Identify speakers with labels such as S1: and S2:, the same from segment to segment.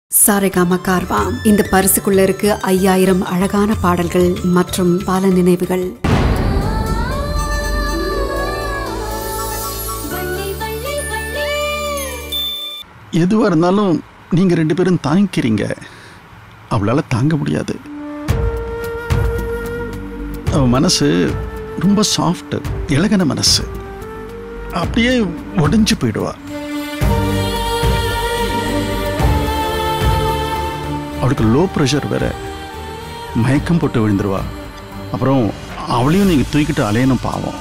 S1: சாரேகாமா கார்வா இந்த பரிசுக்குள்ள இருக்கு ஐயாயிரம் அழகான பாடல்கள் மற்றும் பல நினைவுகள்
S2: எதுவாக இருந்தாலும் நீங்கள் ரெண்டு பேரும் தாங்கிக்கிறீங்க அவளால் தாங்க முடியாது அவ மனசு ரொம்ப சாஃப்ட் இலகன மனசு அப்படியே உடைஞ்சு போயிடுவா அவளுக்கு லோ ப்ரெஷர் வேற மயக்கம் போட்டு விழுந்துருவா அப்புறம் அவளையும் நீங்கள் தூக்கிட்டு அலையணும் பாவம்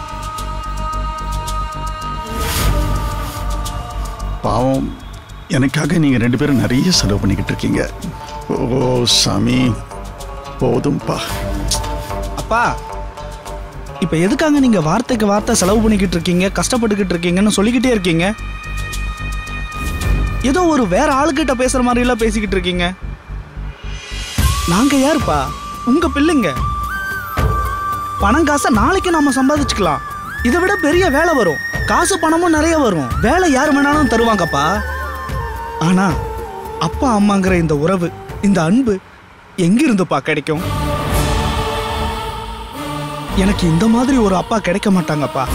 S2: பாவம் எனக்காக நீங்கள் ரெண்டு பேரும் நிறைய செலவு பண்ணிக்கிட்டு இருக்கீங்க ஓ சாமி போதும்பா
S3: அப்பா இப்ப எதுக்காக நீங்க வார்த்தைக்கு வார்த்தை செலவு பண்ணிக்கிட்டு இருக்கீங்க கஷ்டப்பட்டுக்கிட்டு இருக்கீங்கன்னு சொல்லிக்கிட்டே இருக்கீங்க ஏதோ ஒரு வேற ஆளுகிட்ட பேசுற மாதிரி எல்லாம் பேசிக்கிட்டு இருக்கீங்க நாங்க யாருப்பா உங்க பிள்ளைங்க பணம் காசை நாளைக்கு நாம சம்பாதிச்சுக்கலாம் இதை விட பெரிய வேலை வரும் காசு பணமும் நிறைய வரும் வேலை யார் வேணாலும் தருவாங்கப்பா ஆனா அப்பா அம்மாங்கிற இந்த உறவு இந்த அன்பு எங்கிருந்துப்பா கிடைக்கும் எனக்கு இந்த மாதிரி ஒரு அப்பா கிடைக்க மாட்டாங்கப்பா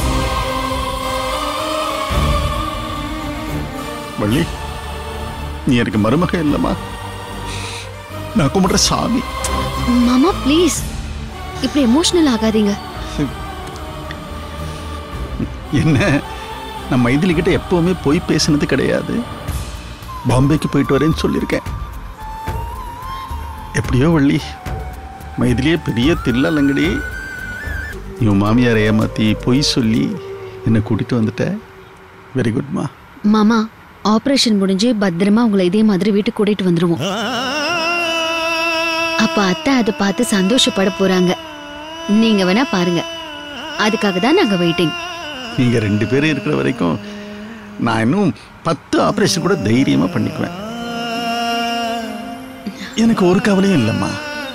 S2: வள்ளி நீ எனக்கு மருமக இல்லைம்மா நான் கும்பிட்ற சாமி
S4: மாமா ப்ளீஸ் இப்படி எமோஷனல் ஆகாதீங்க
S2: என்ன நான் மைதிலி கிட்ட எப்பவுமே போய் பேசினது கிடையாது பாம்பேக்கு போயிட்டு வரேன்னு சொல்லியிருக்கேன் எப்படியோ வள்ளி மைதிலியே பெரிய தில்லலங்கடி இவன் மாமியாரை ஏமாத்தி பொய் சொல்லி என்னை கூட்டிட்டு வந்துட்ட வெரி குட்மா
S4: மாமா ஆபரேஷன் முடிஞ்சு பத்திரமா உங்களை இதே மாதிரி வீட்டுக்கு கூட்டிட்டு வந்துருவோம் அப்ப அத்தை அதை பார்த்து சந்தோஷப்பட போறாங்க நீங்க வேணா பாருங்க அதுக்காக தான் நாங்க வெயிட்டிங்
S2: நீங்கள் ரெண்டு பேரும் இருக்கிற வரைக்கும் நான் இன்னும் பத்து ஆப்ரேஷன் கூட தைரியமாக பண்ணிக்குவேன் எனக்கு ஒரு கவலையும் இல்லைம்மா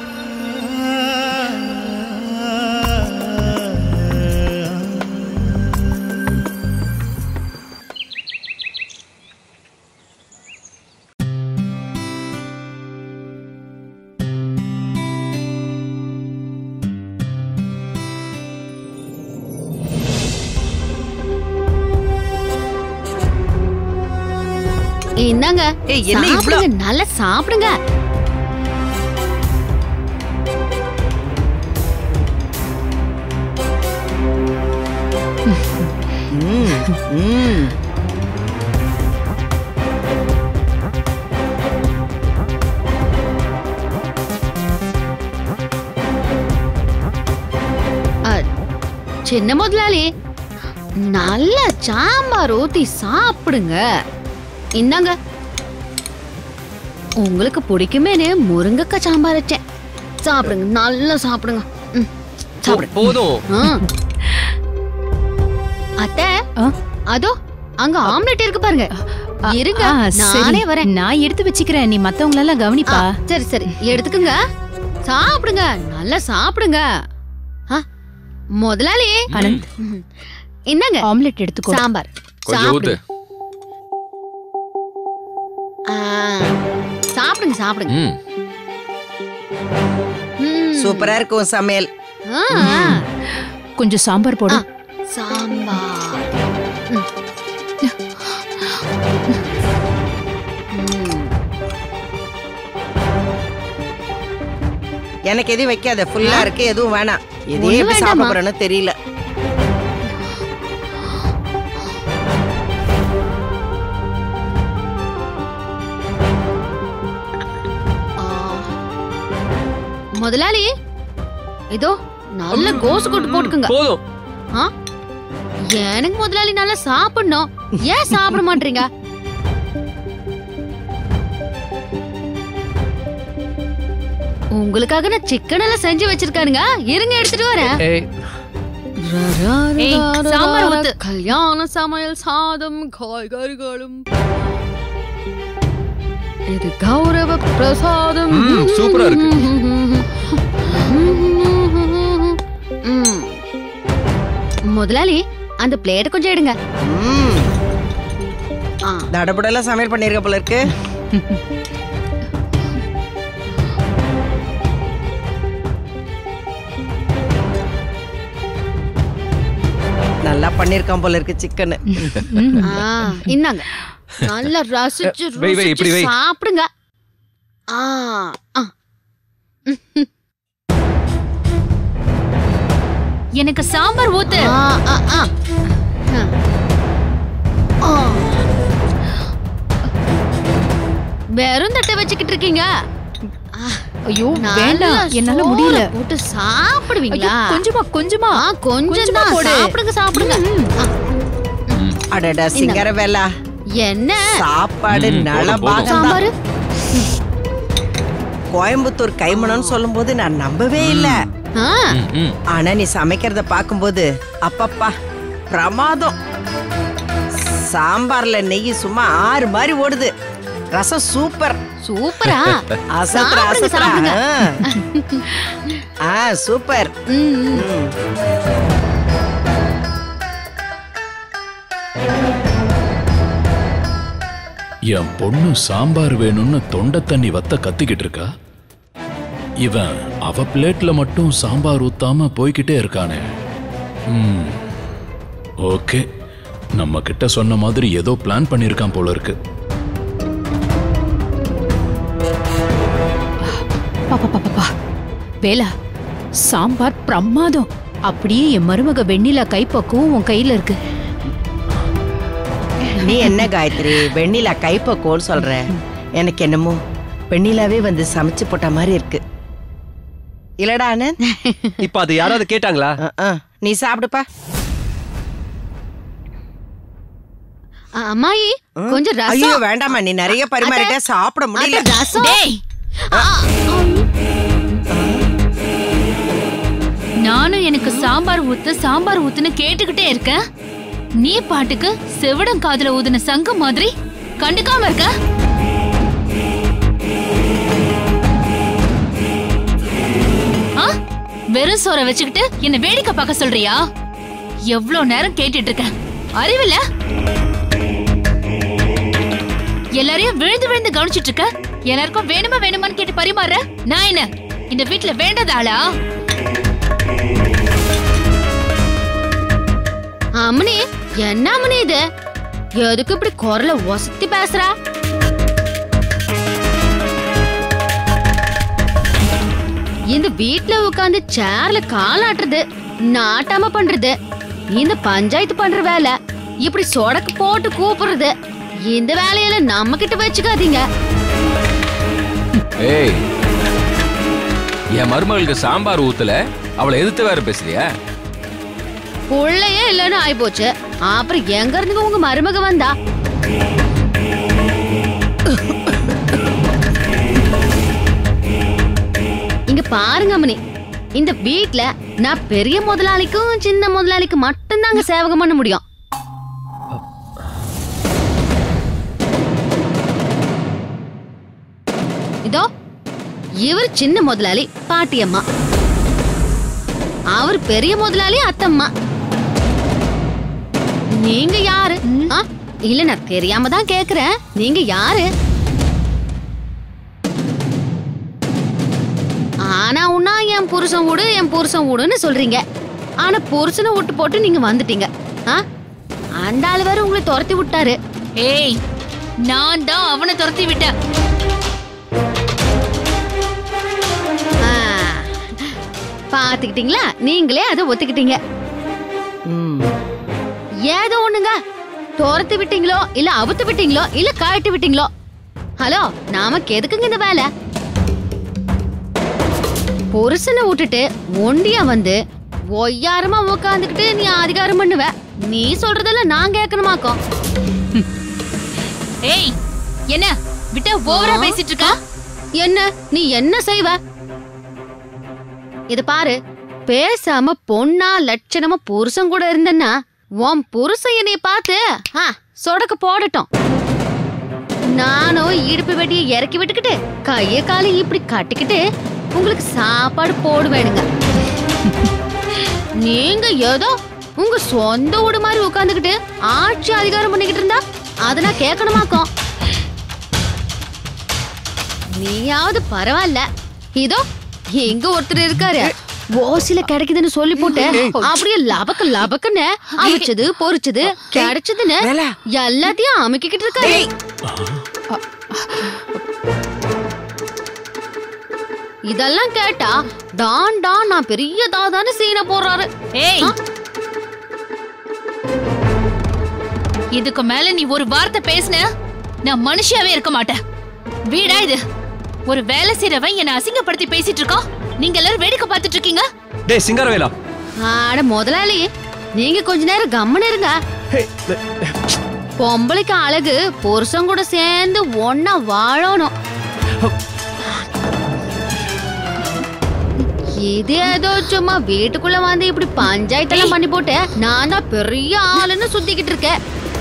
S4: என்னங்க
S5: ஏய், என்ன இவ்ளோ-
S4: சாப்பிடுங்க நல்லா சாப்பிடுங்க அ, சின்ன முதலாளி நல்ல சாம்பார் ஊத்தி சாப்பிடுங்க இந்தாங்க உங்களுக்கு பிடிக்குமேனு முருங்கக்காய் சாம்பார் வச்சேன் சாப்பிடுங்க நல்லா சாப்பிடுங்க ம், சாப்பிடுங்க
S5: போதும்
S4: ஆ. அத்தை அதோ அங்க ஆம்லெட் இருக்கு பாருங்க இருங்க
S6: ஆ, சரி.
S4: நானே வரேன்
S6: நான் எடுத்து வச்சுக்கிறேன் நீ மத்தவங்க எல்லாம் கவனிப்பா
S4: ஆ, சரி சரி எடுத்துக்குங்க சாப்பிடுங்க நல்லா சாப்பிடுங்க ஆ, முதலாளி
S6: அனந்த்
S4: ம். இந்தாங்க
S6: ஆம்லெட் எடுத்துக்கோ
S4: சாம்பார்
S5: கொஞ்சம் ஊத்து
S4: சாப்பிடுங்க ஆ, சாப்பிடுங்க சாப்பிடுங்க
S5: ம்
S4: ம்.
S7: சூப்பரா இருக்கும் சமையல்
S4: ஆ, ஆ.
S6: கொஞ்சம் சாம்பார் போடு
S4: ஆ, சாம்பார் ம். ம்.
S7: எனக்கு எதுவும் வைக்காத ஃபுல்லா இருக்கு எதுவும் வேணாம் எதையும்
S4: ஒண்ணும்
S7: எப்படி சாப்பிட
S4: வேண்டாமா?
S7: போறேன்னு தெரியல
S4: ஆ. முதலாளி இதோ நல்ல கோசு கொட்டு போட்டுக்குங்க
S5: போதும்
S4: ஆ? எனக்கு முதலாளி நல்லா சாப்பிடணும் ஏன் சாப்பிட மாட்டீங்க உங்களுக்காக நான் சிக்கன் எல்லாம் செஞ்சு வச்சிருக்கானுங்க இருங்க எடுத்துட்டு வரேன்
S5: ஏய்
S4: ஏய், சாம்பார் ஊத்து கல்யாண சமையல் சாதம் காய்கறிகளும் இது கௌரவ பிரசாதம்
S5: ம், சூப்பரா இருக்கு.
S4: ம். முதலாளி அந்த பிளேட் கொஞ்சம் எடுங்க
S7: ம்
S4: ஆ
S7: தடபுடலாம் சமையல் பண்ணிருக்க போல இருக்கு நல்லா பண்ணிருக்கான் போல இருக்கு சிக்கன்
S4: ஆ, இந்தாங்க நல்லா ரசிச்சு
S5: வை, வை, இப்படி
S4: ருசிச்சு
S5: வை.
S4: சாப்பிடுங்க ஆ ஆ.
S6: எனக்கு சாம்பார் ஊத்து
S4: ஆ, ஆ, ஆ. ஆ. வெறும் தட்டை வச்சுக்கிட்டு இருக்கீங்க
S6: ஐயோ
S4: நல்லா
S6: வேண்டாம் என்னால
S4: சோறை
S6: முடியல
S4: போட்டு
S6: ஐயோ,
S4: சாப்பிடுவீங்களா
S6: கொஞ்சமா கொஞ்சமா
S4: ஆ, கொஞ்சம்
S6: கொஞ்சமா
S4: தான்
S6: போடு.
S4: சாப்பிடுங்க சாப்பிடுங்க ஆ,
S7: அடடா சிங்கரவேலா
S4: என்ன
S7: சாப்பாடு
S5: ம், போதும்,
S7: நலபாக
S5: போதும்.
S4: சாம்பாரு
S7: கோயம்புத்தூர் கைமணம்னு சொல்லும்போது நான் நம்பவே இல்ல
S4: ஆ,
S5: ம், ம்.
S7: ஆனா நீ சமைக்கிறத பாக்கும்போது அப்பப்பா பிரமாதம் சாம்பார்ல நெய் சும்மா ஆறு மாதிரி ஓடுது ரசம் சூப்பர்
S4: சூப்பரா
S7: அசத்துற
S4: சாப்பிடுங்க,
S7: அசத்துற
S4: சாப்பிடுங்க.
S7: ஆ. ஆ சூப்பர்
S4: ம், ம்.
S7: ம்.
S8: என் பொண்ணு சாம்பார் வேணும்னு தொண்டை தண்ணி வத்த கத்திக்கிட்டு இருக்கா இவன் அவ பிளேட்ல மட்டும் சாம்பார் ஊத்தாம போய்கிட்டே இருக்கானே ம் ஓகே நம்ம கிட்ட சொன்ன மாதிரி ஏதோ பிளான் பண்ணியிருக்கான் போல இருக்கு
S6: பாப்பா பாப்பா வேலா சாம்பார் பிரமாதம் அப்படியே என் மருமக வெண்ணிலா கைப்பக்குவம் உன் கையில இருக்கு
S7: நீ என்ன காயத்ரி வெண்ணிலா கைப்பக்கோன்னு சொல்ற எனக்கு என்னமோ வெண்ணிலாவே வந்து சமைச்சு போட்ட மாதிரி இருக்கு இல்லடா ஆனந்த்
S5: இப்ப அது யாராவது கேட்டாங்களா
S7: அஹ், அஹ். நீ சாப்பிடுப்பா
S4: ஆ, அம்மாயி கொஞ்சம்
S7: ஐயோ
S4: ரசம்
S7: வேண்டாம்மா நீ நிறைய பரிமாறிட்ட சாப்பிட முடியல
S4: அத்தை, ரசம்
S6: டேய் நானும் எனக்கு சாம்பார் ஊத்து சாம்பார் ஊத்துன்னு கேட்டுக்கிட்டே இருக்கேன் நீ பாட்டுக்கு செவிடம் காதுல ஊதுன சங்கம் மாதிரி கண்டுக்காம இருக்க ஆ? வெறும் சோற வச்சுக்கிட்டு என்ன வேடிக்கை பார்க்க சொல்றியா எவ்வளவு நேரம் கேட்டுட்டு இருக்கேன் அறிவில்ல எல்லாரையும் விழுந்து விழுந்து கவனிச்சிட்டு இருக்க எல்லாருக்கும் வேணுமா வேணுமான்னு கேட்டு பரிமாற நான் என்ன இந்த வீட்ல வேண்டாத ஆளா
S4: அம்மனி என்ன அம்மனி இது எதுக்கு இப்படி குரல ஒசத்தி பேசுறா இந்த வீட்ல உட்கார்ந்து சேர்ல காலாட்டுறது நாட்டாம பண்றது இந்த பஞ்சாயத்து பண்ற வேலை இப்படி சொடக்கு போட்டு கூப்பிடுறது இந்த வேலையெல்லாம் நம்ம கிட்ட வச்சுக்காதீங்க
S5: ஏய் என் மருமகளுக்கு சாம்பார் ஊத்தல அவளை எதிர்த்து வேற பேசுறியா
S4: புள்ளையே இல்லைன்னு ஆயிப்போச்சு அப்புறம் எங்க இருந்து உங்க மருமக வந்தா இங்க பாருங்க அம்மனி இந்த வீட்ல நான் பெரிய முதலாளிக்கும் சின்ன முதலாளிக்கும் மட்டும்தாங்க சேவகம் பண்ண முடியும் இதோ இவர் சின்ன முதலாளி பாட்டியம்மா அவர் பெரிய முதலாளி அத்தம்மா நீங்க யாரு ஆ, இல்ல நான் தெரியாம தான் கேக்குறேன் நீங்க யாரு ஆனா உன்னா என் புருஷன் வீடு என் புருஷன் வீடுன்னு சொல்றீங்க ஆனா புருஷனை விட்டு போட்டு நீங்க வந்துட்டீங்க ஆ? அந்த ஆளு வேற உங்களை துரத்தி விட்டாரு
S6: ஏய் நான் தான் அவனை துரத்தி விட்டேன்
S4: ஆ, பாத்துக்கிட்டீங்களா நீங்களே அதை ஒத்துக்கிட்டீங்க
S7: ம்.
S4: ஏதோ ஒண்ணுங்க துரத்து விட்டீங்களோ இல்ல அவுத்து விட்டீங்களோ இல்ல கழட்டி விட்டீங்களோ ஹலோ நமக்கு எதுக்குங்க இந்த வேலை புருஷனை விட்டுட்டு ஒண்டியா வந்து ஒய்யாரமா உட்காந்துக்கிட்டு நீ அதிகாரம் பண்ணுவ நீ சொல்றதெல்லாம் நான் கேட்கணுமாக்கோ
S6: ஏய் என்ன விட்ட ஓவரா பேசிட்டு இருக்கா
S4: என்ன நீ என்ன செய்வ இது பாரு பேசாம பொண்ணா லட்சணமா புருஷன் கூட இருந்தன்னா உன் புருஷன் என்னைய பார்த்து ஆ, சொடக்கு போடட்டும் நானும் இடுப்பு வெட்டியை இறக்கி விட்டுக்கிட்டு கைய காலை இப்படி கட்டிக்கிட்டு உங்களுக்கு சாப்பாடு போடுவேனுங்க நீங்க ஏதோ உங்க சொந்த வீடு மாதிரி உட்காந்துக்கிட்டு ஆட்சி அதிகாரம் பண்ணிக்கிட்டு இருந்தா அதை நான் கேட்கணுமாக்கும் நீயாவது பரவாயில்ல இதோ இங்க ஒருத்தர் இருக்காரு ஓசில கிடைக்குதுன்னு சொல்லி போட்டு அப்படியே லபக்கு லபக்குன்னு அவிச்சது பொரிச்சது கிடைச்சதுன்னு
S7: வேலா.
S4: எல்லாத்தையும் அமைக்கிட்டு இருக்காரு இதெல்லாம் கேட்டா டான் டான் நான் பெரிய தாதான்னு சீனை போடுறாரு
S6: ஏய் இதுக்கு மேல நீ ஒரு வார்த்தை பேசுன நான் மனுஷியாவே இருக்க மாட்டேன் வீடா இது ஒரு வேலை செய்யறவன் என்ன அசிங்கப்படுத்தி பேசிட்டு இருக்கான் நீங்க எல்லாரும் வேடிக்கை பார்த்துட்டு இருக்கீங்க
S9: டேய் சிங்காரவேலா
S4: ஆட முதலாளி நீங்க கொஞ்ச நேரம் கம்மன் இருங்க பொம்பளைக்கு அழகு புருஷன் கூட சேர்ந்து ஒன்னா வாழணும் இது ஏதோ சும்மா வீட்டுக்குள்ள வந்து இப்படி பஞ்சாயத்தெல்லாம் பண்ணி போட்டு நான் தான் பெரிய ஆளுன்னு சுத்திக்கிட்டு இருக்கேன்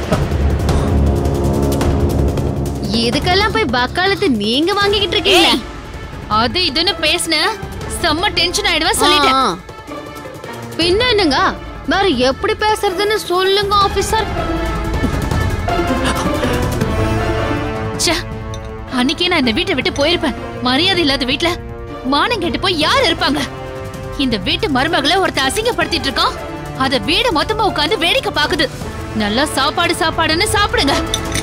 S4: இதுக்கெல்லாம் போய் பக்காலத்து நீங்க வாங்கிக்கிட்டு இருக்கீங்க
S6: ஏய் அது இதுன்னு பேசுன செம்ம டென்ஷன் ஆயிடுவேன் சொல்லிட்டேன்
S4: ஆ. பின்ன என்னங்க வேற எப்படி பேசுறதுன்னு சொல்லுங்க ஆபீசர்
S6: ச்சே அன்னைக்கே நான் இந்த வீட்டை விட்டு போயிருப்பேன் மரியாதை இல்லாத வீட்ல மானம் கெட்டு போய் யார் இருப்பாங்க இந்த வீட்டு மருமகளை ஒருத்த அசிங்கப்படுத்திட்டு இருக்கான் அத வீடு மொத்தமா உட்கார்ந்து வேடிக்கை பாக்குது நல்லா சாப்பாடு சாப்பாடுன்னு சாப்பிடுங்க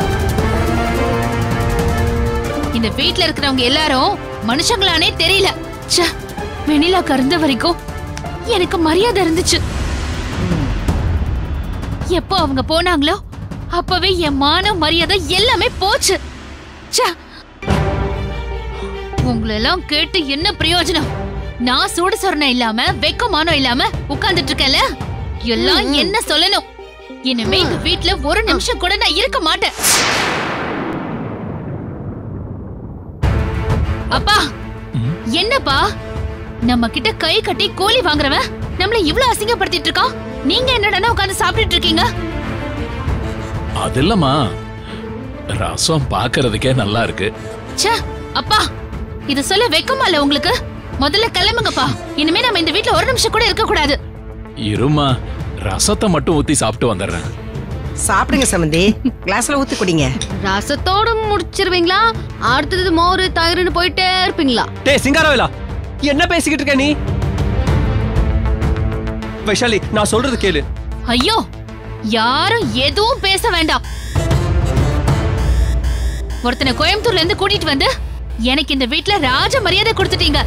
S6: இந்த வீட்ல இருக்கிறவங்க எல்லாரும் மனுஷங்களானே தெரியல ச்சே வெண்ணிலா கறந்த வரைக்கும் எனக்கு மரியாதை இருந்துச்சு எப்போ அவங்க போனாங்களோ அப்பவே என் மானம் மரியாதை எல்லாமே போச்சு ச்சே உங்களெல்லாம் கேட்டு என்ன பிரயோஜனம் நான் சூடு சொரணம் இல்லாம வெக்கமானம் இல்லாம உட்கார்ந்துட்டு இருக்கேன்ல எல்லாம் என்ன சொல்லணும் இனிமே இந்த வீட்ல ஒரு நிமிஷம் கூட நான் இருக்க மாட்டேன் அப்பா என்னப்பா நம்ம கிட்ட கை கட்டி கோழி வாங்குறவன் நம்மள இவ்ளோ அசிங்கப்படுத்திட்டு இருக்கான் நீங்க என்னடா உட்கார்ந்து சாப்பிட்டுட்டு இருக்கீங்க
S8: அது இல்லம்மா ரசம் பார்க்கறதுக்கே நல்லா இருக்கு
S6: ச்சே அப்பா இது சொல்ல வெக்கமா இல்ல உங்களுக்கு முதல்ல கிளம்புங்கப்பா இனிமே நம்ம இந்த வீட்ல ஒரு நிமிஷம் கூட இருக்க கூடாது
S8: இருமா ரசத்தை மட்டும் ஊத்தி சாப்பிட்டு வந்துடுறேன்
S7: சாப்பிடுங்க சமந்தி கிளாஸ்ல ஊத்தி குடிங்க
S4: ரசத்தோட முடிச்சிருவீங்களா அடுத்தது மோரு தயிர்னு போயிட்டே இருப்பீங்களா
S9: டேய் சிங்காரவேலா என்ன பேசிக்கிட்டு இருக்க நீ வைஷாலி நான் சொல்றது கேளு
S6: ஐயோ யாரும் எதுவும் பேச வேண்டாம் ஒருத்தனை கோயம்புத்தூர்ல இருந்து கூட்டிட்டு வந்து எனக்கு இந்த வீட்ல ராஜ மரியாதை கொடுத்துட்டீங்க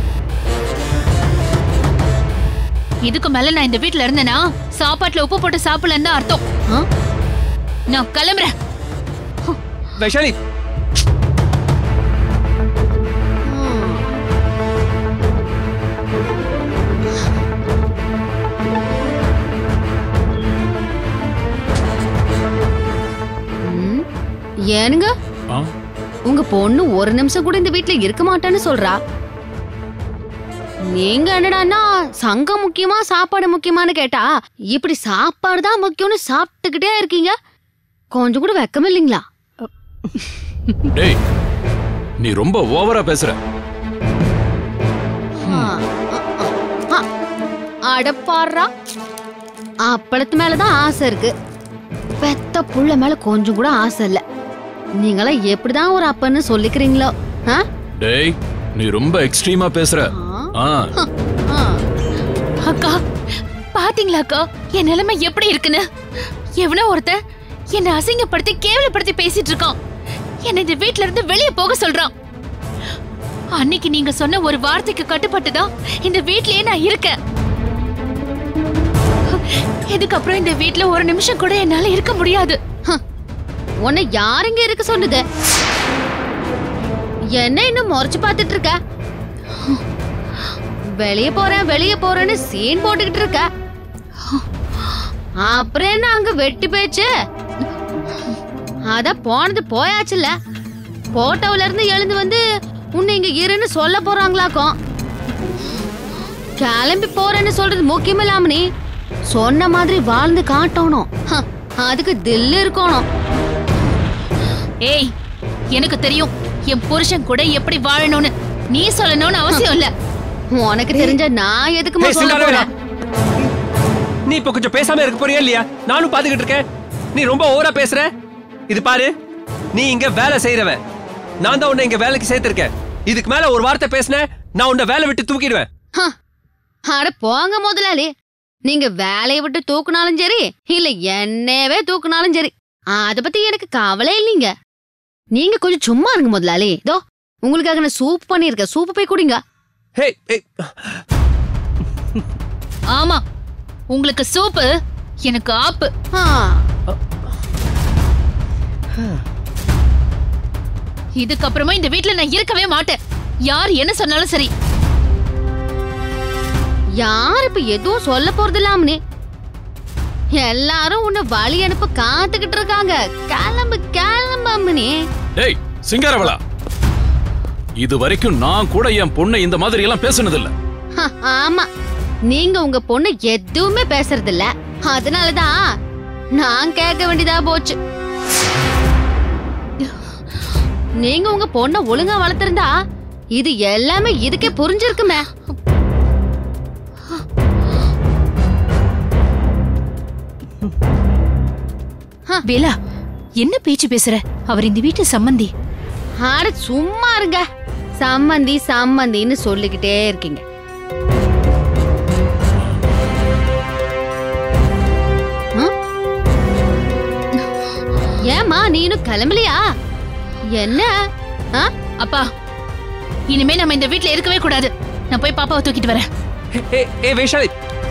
S6: இதுக்கு மேல நான் இந்த வீட்ல இருந்தேனா சாப்பாட்டுல உப்பு போட்டு சாப்பிடலன்னு தான் அர்த்தம் ஆ? நான் கிளம்புறேன்
S9: வைஷாலி
S4: ம், ஏனுங்க
S8: ஆ
S4: உங்க பொண்ணு ஒரு நிமிஷம் கூட இந்த வீட்ல இருக்க மாட்டான்னு சொல்றா நீங்க என்னடான்னா சங்கம் முக்கியமா சாப்பாடு முக்கியமான்னு கேட்டா இப்படி சாப்பாடு தான் முக்கியம்னு சாப்பிட்டுக்கிட்டே இருக்கீங்க கொஞ்சம் கூட வெக்கம் இல்லைங்களா
S8: டேய் நீ ரொம்ப ஓவரா பேசுற
S4: அடப்பாடுறா அப்பளத்து மேலதான் ஆசை இருக்கு பெத்த புள்ள மேல கொஞ்சம் கூட ஆசை இல்ல நீங்களாம் எப்படிதான் ஒரு அப்பன்னு சொல்லிக்கிறீங்களோ ஆ?
S8: டேய் நீ ரொம்ப எக்ஸ்ட்ரீமா பேசுற ஆ
S4: ஆ.
S6: அக்கா பாத்தீங்களா அக்கா என் நிலைமை எப்படி இருக்குன்னு எவனோ ஒருத்தன் என்னை அசிங்கப்படுத்தி கேவலப்படுத்தி பேசிட்டு இருக்கான் என்னை இந்த வீட்ல இருந்து வெளியே போக சொல்றான் அன்னைக்கு நீங்க சொன்ன ஒரு வார்த்தைக்கு கட்டுப்பட்டு தான் இந்த வீட்லயே நான் இருக்கேன் இதுக்கப்புறம் இந்த வீட்ல ஒரு நிமிஷம் கூட என்னால இருக்க முடியாது
S4: ஹம். உன்னை யாருங்க இருக்க சொன்னது என்ன இன்னும் முறைச்சு பார்த்துட்டு இருக்க வெளிய போறேன் வெளிய போறேன்னு சீன் போட்டுக்கிட்டு இருக்க அப்புறம் என்ன அங்க வெட்டி பேச்சு அத போனது போயாச்சுல்ல போட்டோல இருந்து எழுந்து வந்து உன்னை இங்க இருன்னு சொல்ல போறாங்களாக்கும் கிளம்பி போறேன்னு சொல்றது முக்கியமில்லாம நீ சொன்ன மாதிரி வாழ்ந்து காட்டணும் ஹ, அதுக்கு தில்லு இருக்கணும்
S6: ஏய் எனக்கு தெரியும் என் புருஷன் கூட எப்படி வாழணும்னு நீ சொல்லணும்னு அவசியம் இல்ல
S4: உனக்கு தெரிஞ்ச நான் எதுக்குமா
S9: டேய்
S4: சொல்ல
S9: சிங்காரவேலா
S4: போறேன்
S9: நீ இப்ப கொஞ்சம் பேசாம இருக்க போறியா இல்லையா நானும் பாத்துக்கிட்டு இருக்கேன் நீ ரொம்ப ஓவரா பேசுற இது பாரு நீ இங்க வேலை செய்யறவன் நான் தான் உன்னை இங்க வேலைக்கு சேர்த்திருக்கேன் இதுக்கு மேல ஒரு வார்த்தை பேசின நான் உன்னை வேலை விட்டு தூக்கிடுவேன்
S4: ஹ, அட போங்க முதலாளி நீங்க வேலையை விட்டு தூக்குனாலும் சரி இல்ல என்னவே தூக்குனாலும் சரி அத பத்தி எனக்கு கவலை இல்லைங்க நீங்க கொஞ்சம் சும்மா இருங்க முதலாளி இதோ உங்களுக்காக நான் சூப் பண்ணிருக்கேன் சூப் போய் குடிங்க
S9: ஹே ஹே
S6: ஆமா உங்களுக்கு சூப்பு எனக்கு ஆப்பு
S4: ஆ,
S6: இதுக்கப்புறமா இந்த வீட்ல நான் இருக்கவே மாட்டேன் யார் என்ன சொன்னாலும் சரி
S4: யார் இப்ப எதுவும் சொல்ல போறது இல்லாமனே எல்லாரும் உன்னை வழி அனுப்ப காத்துக்கிட்டு இருக்காங்க கிளம்பு கிளம்பு
S8: டேய் சிங்காரவளா இது வரைக்கும் நான் கூட என் பொண்ணை இந்த மாதிரி எல்லாம் பேசுனது இல்ல
S4: ஹ, ஆமா நீங்க உங்க பொண்ணு எதுவுமே பேசுறது இல்ல அதனாலதான் நான் கேட்க வேண்டியதா போச்சு நீங்க உங்க பொண்ண ஒழுங்கா வளர்த்திருந்தா இது எல்லாமே இதுக்கே புரிஞ்சிருக்குமே
S6: வேலா என்ன பேச்சு பேசுற அவர் இந்த வீட்டு சம்மந்தி
S4: அட சும்மா இருங்க சம்மந்தி சம்மந்தின்னு சொல்லிக்கிட்டே இருக்கீங்க ஆ? ஏம்மா நீ இன்னும் கிளம்பலையா என்ன ஆ?
S6: அப்பா இனிமே நம்ம இந்த வீட்ல இருக்கவே கூடாது நான் போய் பாப்பாவை தூக்கிட்டு வரேன்
S9: ஏ ஏ வைஷாலி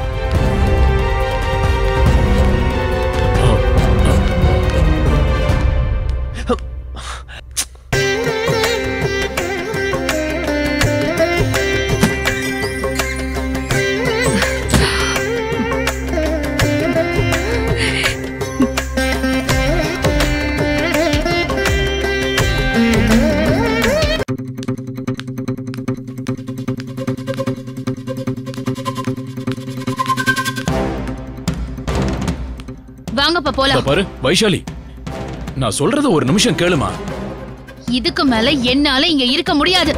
S6: வாங்கப்பா
S8: இத
S6: போலாம்
S8: பாரு வைஷாலி நான் சொல்றது ஒரு நிமிஷம் கேளுமா
S6: இதுக்கு மேல என்னால இங்க இருக்க முடியாது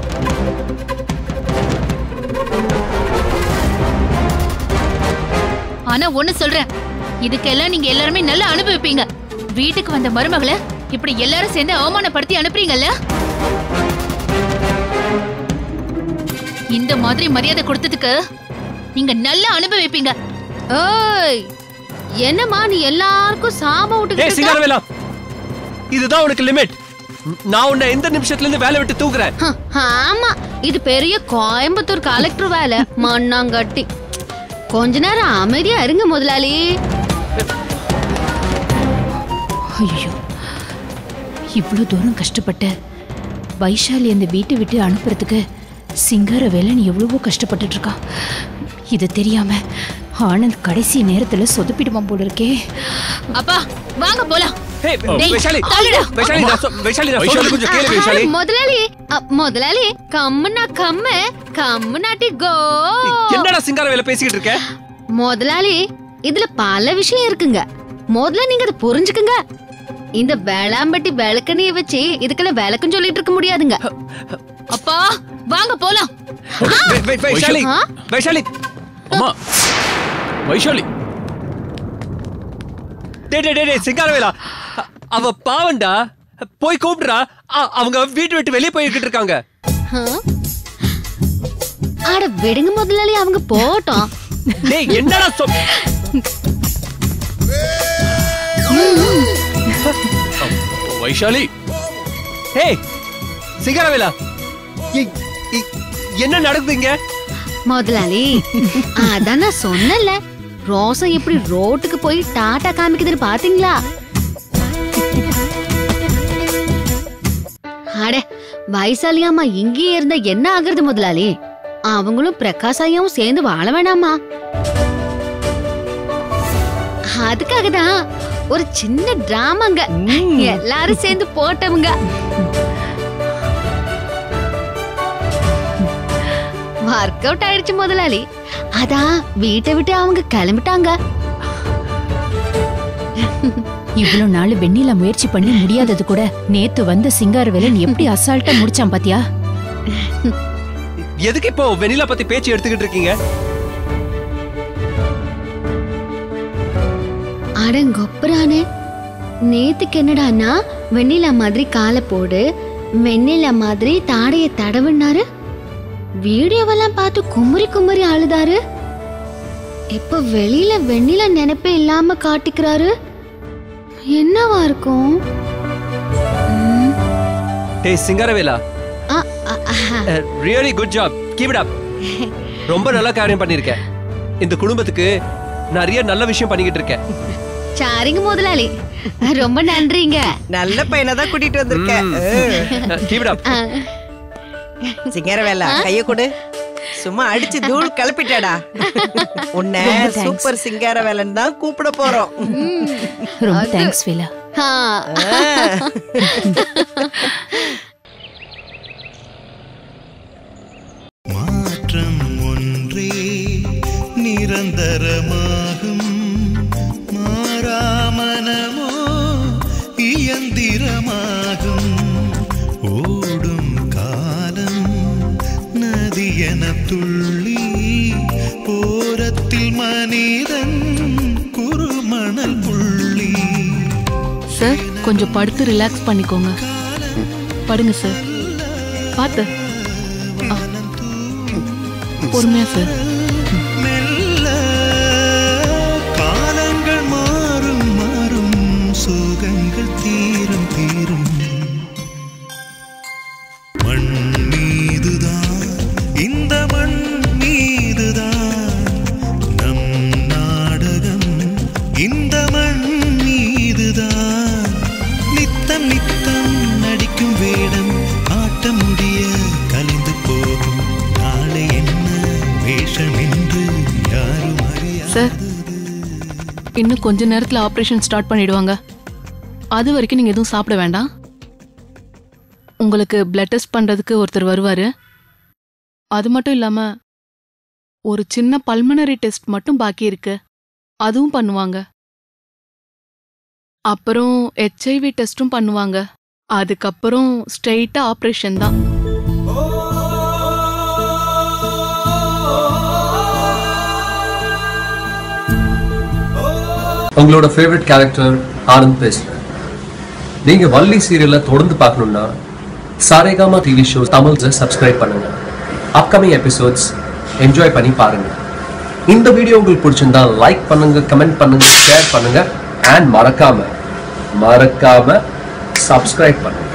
S6: ஆனா ஒண்ணு சொல்றேன் இதுக்கெல்லாம் நீங்க எல்லாருமே நல்லா அனுபவிப்பீங்க வீட்டுக்கு வந்த மருமகளை இப்படி எல்லாரும் சேர்ந்து அவமானப்படுத்தி அனுப்புறீங்கல்ல இந்த மாதிரி மரியாதை கொடுத்ததுக்கு நீங்க நல்லா அனுபவிப்பீங்க
S4: ஓய் என்னம்மா நீ எல்லாருக்கும் சாபம்
S9: ஏ
S4: விட்டுக்கிட்டு இருக்க?
S9: சிங்காரவேலா இதுதான் உனக்கு லிமிட் நான் உன்னை எந்த நிமிஷத்துல இருந்து வேலை விட்டு தூக்குறேன்
S4: ஹ, ஆமா இது பெரிய கோயம்புத்தூர் கலெக்டர் வேலை மண்ணாங்கட்டி கொஞ்ச நேரம் அமைதியா இருங்க முதலாளி
S6: ஐயோ இவ்வளோ தூரம் கஷ்டப்பட்ட வைஷாலி அந்த வீட்டை விட்டு அனுப்புறதுக்கு சிங்கார வேலன் எவ்வளவோ கஷ்டப்பட்டுட்டு இருக்கான் இது தெரியாம ஆனந்த் கடைசி நேரத்துல சொதப்பிடுவான் போல இருக்கே அப்பா வாங்க போலாம்
S9: ஹே
S6: டேய்,
S9: வைஷாலி
S6: தள்ளுடா.
S9: வைஷாலி நான் சொ- வைஷாலி நான் சொல்றது கொஞ்சம் கேளு வைஷாலி
S4: முதலாளி அ, முதலாளி கம்முனா கம்மு கம்முனாட்டி கோ
S9: என்னடா சிங்காரவேல பேசிக்கிட்டு இருக்க
S4: முதலாளி இதுல பல விஷயம் இருக்குங்க முதல்ல நீங்க அதை புரிஞ்சுக்குங்க இந்த வேளாம்பட்டி விளக்கணைய வச்சு இதுக்கெல்லாம் விளக்கம் சொல்லிட்டு இருக்க முடியாதுங்க
S6: அப்பா வாங்க போலாம்
S9: வை- வை- வைஷாலி
S4: ஆ?
S9: வைஷாலி
S8: அம்மா வைஷாலி
S9: டே டே டே டே சிங்காரவேலா அ- அவ பாவண்டா போய் கூப்பிடுறா அ- அவங்க வீட்டு விட்டு வெளியே போய்கிட்டு இருக்காங்க
S4: ஆ? அட விடுங்க முதலாளி அவங்க போட்டோம்
S9: டேய் என்னடா சொ
S8: வைஷாலி
S9: ஹே சிங்காரவேலா இ- இ- என்ன நடக்குதுங்க
S4: முதலாளி அதான் நான் சொன்னல ரோசம் எப்படி ரோட்டுக்கு போய் டாட்டா காமிக்குதுன்னு பாத்தீங்களா அட வைசாலி அம்மா இங்கேயே இருந்தா என்ன ஆகுறது முதலாளி அவங்களும் பிரகாஷ் ஐயாவும் சேர்ந்து வாழ வேணாமா அதுக்காக தான் ஒரு சின்ன டிராமாங்க எல்லாரும் சேர்ந்து போட்டவங்க ஒர்க் அவுட் ஆயிடுச்சு முதலாளி அதான் வீட்டை விட்டு அவங்க கிளம்பிட்டாங்க
S6: இவ்வளவு நாள் வெண்ணில முயற்சி பண்ணி முடியாதது கூட நேத்து வந்த சிங்காரவேலன் எப்படி அசால்ட்டா முடிச்சான் பாத்தியா
S9: எதுக்கு இப்போ வெனிலா பத்தி பேச்சு எடுத்துக்கிட்டு இருக்கீங்க
S4: அடங்கொப்பரானே நேத்துக்கு என்னடான்னா வெண்ணிலா மாதிரி காலை போடு வெண்ணிலா மாதிரி தாடைய தடவுனாரு வீடியோவெல்லாம் பார்த்து குமுறி குமுறி அழுதாரு இப்ப வெளியில வெண்ணில நினைப்பே இல்லாம காட்டிக்கிறாரு என்னவா இருக்கும்
S9: டேய் சிங்கரவேலா
S4: ஆ, ஆ, ஆ.
S9: Really good job keep it up ரொம்ப நல்ல காரியம் பண்ணிருக்க இந்த குடும்பத்துக்கு நிறைய நல்ல விஷயம் பண்ணிக்கிட்டு இருக்கேன்
S4: சாரிங்க முதலாளி ரொம்ப நன்றிங்க
S7: நல்ல பையனை தான் கூட்டிட்டு வந்திருக்க
S9: கீப் இட் அப்
S4: ஆ,
S7: சிங்கரவேலா கைய கொடு சும்மா அடிச்சு தூள் கிளப்பிட்டாடா உன்னை சூப்பர் சிங்காரவேலன் தான் கூப்பிட போறோம்
S6: ரொம்ப தேங்க்ஸ் வேலா
S4: ஆ.
S10: மாற்றம் ஒன்றே நிரந்தரமாகும் மாறாமனமோ இயந்திரமாகும் ஓடும் காலம் நதியென துள்ளி ஓரத்தில் மனிதன் குறுமணல் புள்ளி
S6: சார் கொஞ்சம் படுத்து ரிலாக்ஸ் பண்ணிக்கோங்க படுங்க சார் பார்த்து ஆ. பொறுமையா சார்
S10: மெல்ல காலங்கள் மாறும் மாறும் சோகங்கள் தீரும் தீரும் மண் மீதுதான் இந்த மண் மீதுதான் நம் நாடகம் இந்த மண் மீதுதான் நித்தம் நித்தம் நடிக்கும் வேடம் ஆட்ட முடிய கலைந்து போகும் நாளை என்ன வேஷம் என்று யாரும்
S6: சார் இன்னும் கொஞ்ச நேரத்துல ஆபரேஷன் ஸ்டார்ட் பண்ணிடுவாங்க அது வரைக்கும் நீங்க எதுவும் சாப்பிட வேண்டாம் உங்களுக்கு பிளட் டெஸ்ட் பண்றதுக்கு ஒருத்தர் வருவாரு அது மட்டும் இல்லாம ஒரு சின்ன பல்மனரி டெஸ்ட் மட்டும் பாக்கி இருக்கு அதுவும் பண்ணுவாங்க அப்புறம் ஹெச்ஐவி டெஸ்டும் பண்ணுவாங்க அதுக்கப்புறம் ஸ்ட்ரெயிட்டா ஆபரேஷன் தான்
S11: உங்களோட ஃபேவரட் கேரக்டர் ஆனந்த் பேசுறேன் நீங்க வள்ளி சீரியல்ல தொடர்ந்து பார்க்கணும்னா சாரேகாமா டிவி ஷோ தமிழ்ல சப்ஸ்கிரைப் பண்ணுங்க அப்கமிங் எபிசோட்ஸ் என்ஜாய் பண்ணி பாருங்க இந்த வீடியோ உங்களுக்கு பிடிச்சிருந்தா லைக் பண்ணுங்க கமெண்ட் பண்ணுங்க ஷேர் பண்ணுங்க அண்ட் மறக்காம மறக்காம சப்ஸ்கிரைப் பண்ணுங்க